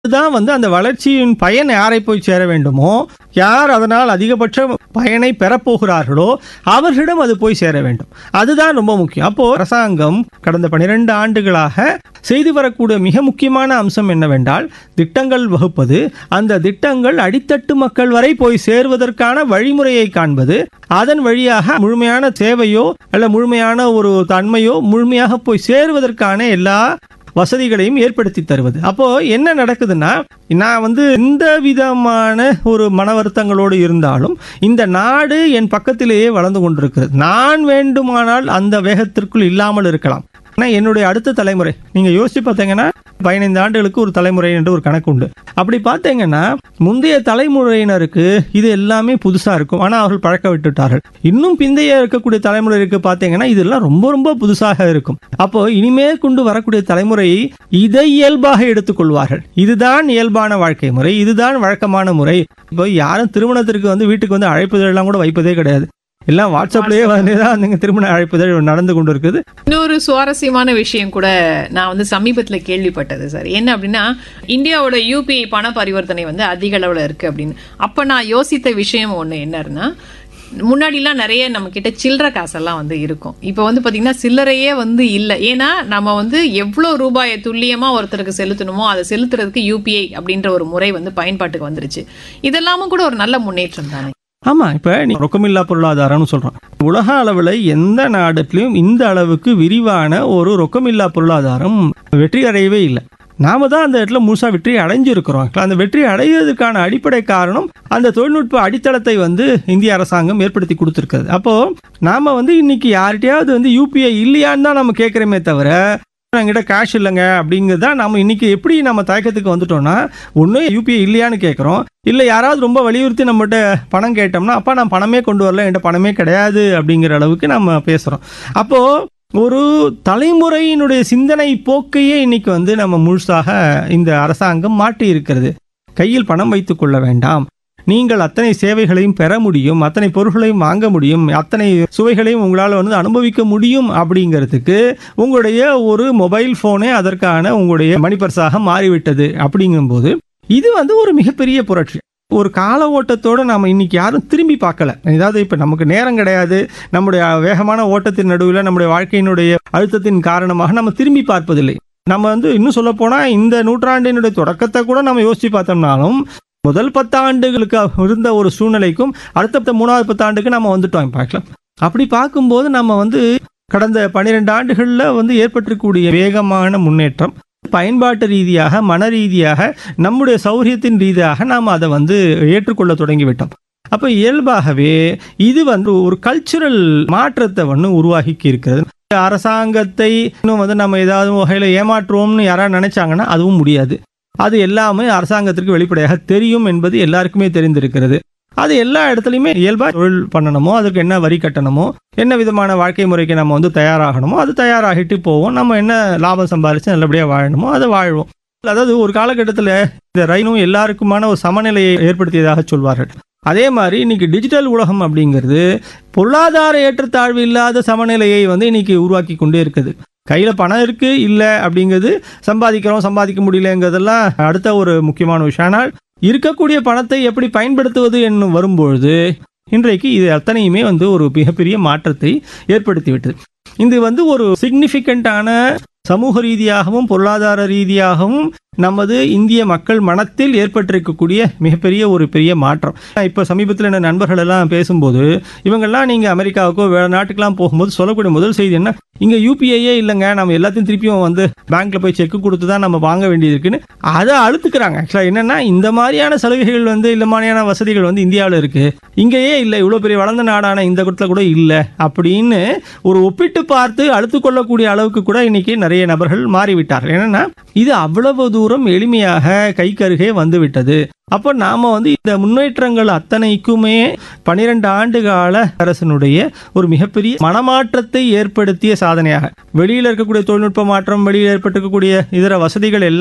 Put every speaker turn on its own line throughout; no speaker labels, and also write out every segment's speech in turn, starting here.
தான் வந்து அந்த வளர்ச்சியின் பயன் யாரை போய் சேர வேண்டுமோ யார் அதனால் அதிகபட்ச பயனை பெறப்போகிறார்களோ அவர்களிடம் அது போய் சேர வேண்டும் அதுதான் ரொம்ப முக்கியம் அப்போ அரசாங்கம் கடந்த பனிரெண்டு ஆண்டுகளாக செய்து வரக்கூடிய மிக முக்கியமான அம்சம் என்னவென்றால் திட்டங்கள் வகுப்பது அந்த திட்டங்கள் அடித்தட்டு மக்கள் வரை போய் சேர்வதற்கான வழிமுறையை காண்பது அதன் வழியாக முழுமையான சேவையோ அல்ல முழுமையான ஒரு தன்மையோ முழுமையாக போய் சேருவதற்கான எல்லா வசதிகளையும் ஏற்படுத்தி தருவது அப்போ என்ன நடக்குதுன்னா நான் வந்து எந்த விதமான ஒரு மன வருத்தங்களோடு இருந்தாலும் இந்த நாடு என் பக்கத்திலேயே வளர்ந்து கொண்டிருக்கிறது நான் வேண்டுமானால் அந்த வேகத்திற்குள் இல்லாமல் இருக்கலாம் ஆனால் என்னுடைய அடுத்த தலைமுறை நீங்க யோசிச்சு பார்த்தீங்கன்னா பதினைந்து ஆண்டுகளுக்கு ஒரு தலைமுறை என்று ஒரு கணக்கு உண்டு அப்படி பார்த்தீங்கன்னா முந்தைய தலைமுறையினருக்கு இது எல்லாமே புதுசா இருக்கும் ஆனால் அவர்கள் பழக்க விட்டுட்டார்கள் இன்னும் பிந்தைய இருக்கக்கூடிய தலைமுறைக்கு பார்த்தீங்கன்னா இதெல்லாம் ரொம்ப ரொம்ப புதுசாக இருக்கும் அப்போ இனிமே கொண்டு வரக்கூடிய தலைமுறை இதை இயல்பாக எடுத்துக்கொள்வார்கள் இதுதான் இயல்பான வாழ்க்கை முறை இதுதான் வழக்கமான முறை இப்போ யாரும் திருமணத்திற்கு வந்து வீட்டுக்கு வந்து அழைப்புதல் எல்லாம் கூட வைப்பதே கிடையாது எல்லாம் வாட்ஸ்அப்லயே வந்து தான் நீங்க திருமண அழைப்புதல் நடந்து கொண்டு இருக்குது
இன்னொரு சுவாரஸ்யமான விஷயம் கூட நான் வந்து சமீபத்துல கேள்விப்பட்டது சார் என்ன அப்படின்னா இந்தியாவோட யூபிஐ பண பரிவர்த்தனை வந்து அதிக அளவுல இருக்கு அப்படின்னு அப்ப நான் யோசித்த விஷயம் ஒண்ணு என்னன்னா முன்னாடிலாம் நிறைய நம்ம கிட்ட சில்லற காசெல்லாம் வந்து இருக்கும் இப்போ வந்து பாத்தீங்கன்னா சில்லறையே வந்து இல்லை ஏன்னா நம்ம வந்து எவ்வளோ ரூபாயை துல்லியமா ஒருத்தருக்கு செலுத்தணுமோ அதை செலுத்துறதுக்கு யூபிஐ அப்படின்ற ஒரு முறை வந்து பயன்பாட்டுக்கு வந்துருச்சு இதெல்லாமும் கூட ஒரு நல்ல முன்னேற்றம் தானே
ஆமா இப்ப நீ ரொக்கமில்லா பொருளாதாரம்னு சொல்றோம் உலக அளவுல எந்த நாடுலயும் இந்த அளவுக்கு விரிவான ஒரு ரொக்கமில்லா பொருளாதாரம் வெற்றி அடையவே இல்லை நாம தான் அந்த இடத்துல முழுசா வெற்றி அடைஞ்சிருக்கிறோம் அந்த வெற்றி அடைவதற்கான அடிப்படை காரணம் அந்த தொழில்நுட்ப அடித்தளத்தை வந்து இந்திய அரசாங்கம் ஏற்படுத்தி கொடுத்துருக்குது அப்போ நாம வந்து இன்னைக்கு யார்கிட்டயாவது வந்து யூபிஐ இல்லையான்னு தான் நம்ம கேட்குறோமே தவிர என்கிட்ட கேஷ் இல்லைங்க அப்படிங்கிறது தான் நம்ம இன்னைக்கு எப்படி நம்ம தயக்கத்துக்கு வந்துட்டோம்னா ஒன்று யூபிஐ இல்லையான்னு கேட்குறோம் இல்லை யாராவது ரொம்ப வலியுறுத்தி நம்மகிட்ட பணம் கேட்டோம்னா அப்பா நான் பணமே கொண்டு வரல என்கிட்ட பணமே கிடையாது அப்படிங்கிற அளவுக்கு நம்ம பேசுகிறோம் அப்போது ஒரு தலைமுறையினுடைய சிந்தனை போக்கையே இன்னைக்கு வந்து நம்ம முழுசாக இந்த அரசாங்கம் மாற்றி இருக்கிறது கையில் பணம் வைத்துக் கொள்ள வேண்டாம் நீங்கள் அத்தனை சேவைகளையும் பெற முடியும் அத்தனை பொருட்களையும் வாங்க முடியும் அத்தனை சுவைகளையும் உங்களால் வந்து அனுபவிக்க முடியும் அப்படிங்கிறதுக்கு உங்களுடைய ஒரு மொபைல் ஃபோனே அதற்கான உங்களுடைய மணிப்பர்ஸாக மாறிவிட்டது அப்படிங்கும்போது இது வந்து ஒரு மிகப்பெரிய புரட்சி ஒரு கால ஓட்டத்தோட நாம இன்னைக்கு யாரும் திரும்பி பார்க்கல ஏதாவது இப்ப நமக்கு நேரம் கிடையாது நம்முடைய வேகமான ஓட்டத்தின் நடுவில் நம்முடைய வாழ்க்கையினுடைய அழுத்தத்தின் காரணமாக நம்ம திரும்பி பார்ப்பதில்லை நம்ம வந்து இன்னும் சொல்ல போனா இந்த நூற்றாண்டினுடைய தொடக்கத்தை கூட நம்ம யோசிச்சு பார்த்தோம்னாலும் முதல் பத்தாண்டுகளுக்கு இருந்த ஒரு சூழ்நிலைக்கும் அடுத்த மூணாவது பத்தாண்டுக்கு நம்ம வந்துட்டோம் பார்க்கலாம் அப்படி பார்க்கும்போது நம்ம வந்து கடந்த பன்னிரெண்டு ஆண்டுகளில் வந்து ஏற்பட்டிருக்கக்கூடிய வேகமான முன்னேற்றம் பயன்பாட்டு ரீதியாக மன ரீதியாக நம்முடைய சௌரியத்தின் ரீதியாக நாம் அதை வந்து ஏற்றுக்கொள்ள தொடங்கிவிட்டோம் அப்போ இயல்பாகவே இது வந்து ஒரு கல்ச்சுரல் மாற்றத்தை வந்து உருவாக்கி இருக்கிறது அரசாங்கத்தை இன்னும் வந்து நம்ம ஏதாவது வகையில் ஏமாற்றுவோம்னு யாராவது நினைச்சாங்கன்னா அதுவும் முடியாது அது எல்லாமே அரசாங்கத்திற்கு வெளிப்படையாக தெரியும் என்பது எல்லாருக்குமே தெரிந்திருக்கிறது அது எல்லா இடத்துலையுமே இயல்பா தொழில் பண்ணணுமோ அதுக்கு என்ன வரி கட்டணுமோ என்ன விதமான வாழ்க்கை முறைக்கு நம்ம வந்து தயாராகணுமோ அது தயாராகிட்டு போவோம் நம்ம என்ன லாபம் சம்பாரிச்சு நல்லபடியாக வாழணுமோ அதை வாழ்வோம் அதாவது ஒரு காலகட்டத்தில் இந்த ரயிலும் எல்லாருக்குமான ஒரு சமநிலையை ஏற்படுத்தியதாக சொல்வார்கள் அதே மாதிரி இன்னைக்கு டிஜிட்டல் உலகம் அப்படிங்கிறது பொருளாதார ஏற்றத்தாழ்வு இல்லாத சமநிலையை வந்து இன்னைக்கு உருவாக்கி கொண்டே இருக்குது கையில பணம் இருக்கு இல்ல அப்படிங்கிறது சம்பாதிக்கிறோம் சம்பாதிக்க முடியலங்கிறதெல்லாம் அடுத்த ஒரு முக்கியமான விஷயம் ஆனால் இருக்கக்கூடிய பணத்தை எப்படி பயன்படுத்துவது என்னும் வரும்பொழுது இன்றைக்கு இது அத்தனையுமே வந்து ஒரு மிகப்பெரிய மாற்றத்தை ஏற்படுத்திவிட்டது இது வந்து ஒரு சிக்னிஃபிகண்டான சமூக ரீதியாகவும் பொருளாதார ரீதியாகவும் நமது இந்திய மக்கள் மனத்தில் ஏற்பட்டிருக்கக்கூடிய மிகப்பெரிய ஒரு பெரிய மாற்றம் இப்போ சமீபத்தில் என்ன நண்பர்கள் எல்லாம் பேசும்போது இவங்கெல்லாம் நீங்க அமெரிக்காவுக்கோ வேற நாட்டுக்கெல்லாம் போகும்போது சொல்லக்கூடிய முதல் செய்தி என்ன இங்க யூபிஐயே இல்லைங்க நம்ம எல்லாத்தையும் திருப்பியும் வந்து பேங்க்ல போய் செக் கொடுத்து தான் நம்ம வாங்க வேண்டியது இருக்குன்னு அதை அழுத்துக்கிறாங்க ஆக்சுவலா என்னன்னா இந்த மாதிரியான சலுகைகள் வந்து இந்த மாதிரியான வசதிகள் வந்து இந்தியாவில் இருக்கு இங்கேயே இல்லை இவ்வளவு பெரிய வளர்ந்த நாடான இந்த இடத்துல கூட இல்லை அப்படின்னு ஒரு ஒப்பிட்டு பார்த்து அழுத்து கொள்ளக்கூடிய அளவுக்கு கூட இன்னைக்கு நிறைய நபர்கள் மாறிவிட்டார்கள் என்னன்னா இது அவ்வளவு தூரம் எளிமையாக கைக்கருகே வந்துவிட்டது அப்போ நாம வந்து இந்த முன்னேற்றங்கள் அத்தனைக்குமே பனிரெண்டு ஆண்டு கால அரசனுடைய ஒரு மிகப்பெரிய மனமாற்றத்தை ஏற்படுத்திய சாதனையாக வெளியில் இருக்கக்கூடிய தொழில்நுட்ப மாற்றம் வெளியில் ஏற்பட்டிருக்கக்கூடிய இதர வசதிகள் எல்லாம்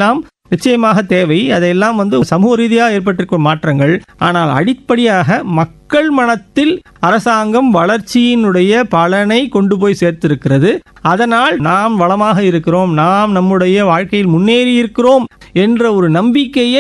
நிச்சயமாக தேவை அதையெல்லாம் வந்து சமூக ரீதியாக ஏற்பட்டிருக்கும் மாற்றங்கள் ஆனால் அடிப்படையாக மக்கள் மனத்தில் அரசாங்கம் வளர்ச்சியினுடைய பலனை கொண்டு போய் சேர்த்திருக்கிறது அதனால் நாம் வளமாக இருக்கிறோம் நாம் நம்முடைய வாழ்க்கையில் முன்னேறி இருக்கிறோம் என்ற ஒரு நம்பிக்கையை